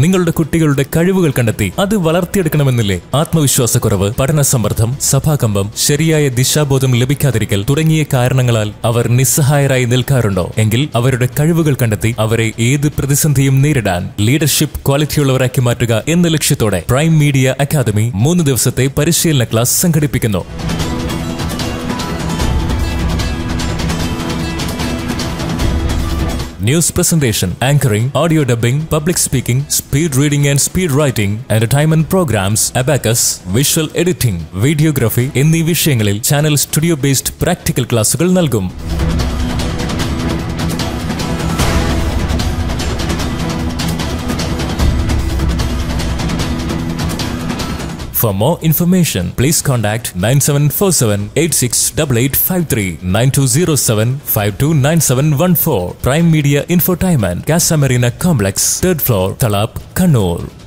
നിങ്ങളുടെ കുട്ടികളുടെ കഴിവുകൾ കണ്ടെത്തി അത് വളർത്തിയെടുക്കണമെന്നില്ലേ ആത്മവിശ്വാസക്കുറവ് പഠന സമ്മർദ്ദം സഭാകമ്പം ശരിയായ ദിശാബോധം ലഭിക്കാതിരിക്കൽ തുടങ്ങിയ കാരണങ്ങളാൽ അവർ നിസ്സഹായരായി നിൽക്കാറുണ്ടോ എങ്കിൽ അവരുടെ കഴിവുകൾ കണ്ടെത്തി അവരെ ഏത് പ്രതിസന്ധിയും നേരിടാൻ ലീഡർഷിപ്പ് ക്വാളിറ്റിയുള്ളവരാക്കി മാറ്റുക എന്ന ലക്ഷ്യത്തോടെ പ്രൈം മീഡിയ അക്കാദമി മൂന്ന് ദിവസത്തെ പരിശീലന ക്ലാസ് സംഘടിപ്പിക്കുന്നു news presentation anchoring audio dubbing public speaking speed reading and speed writing entertainment programs abacus visual editing videography എന്നീ വിഷയങ്ങളിൽ ചാനൽ സ്റ്റുഡിയോ ബേസ്ഡ് പ്രാക്ടിക്കൽ ക്ലാസുകൾ നൽകും For more information, please contact 9747 868853 9207 529714 Prime Media Infotainment Casa Marina Complex, 3rd floor, Talap, Kannur.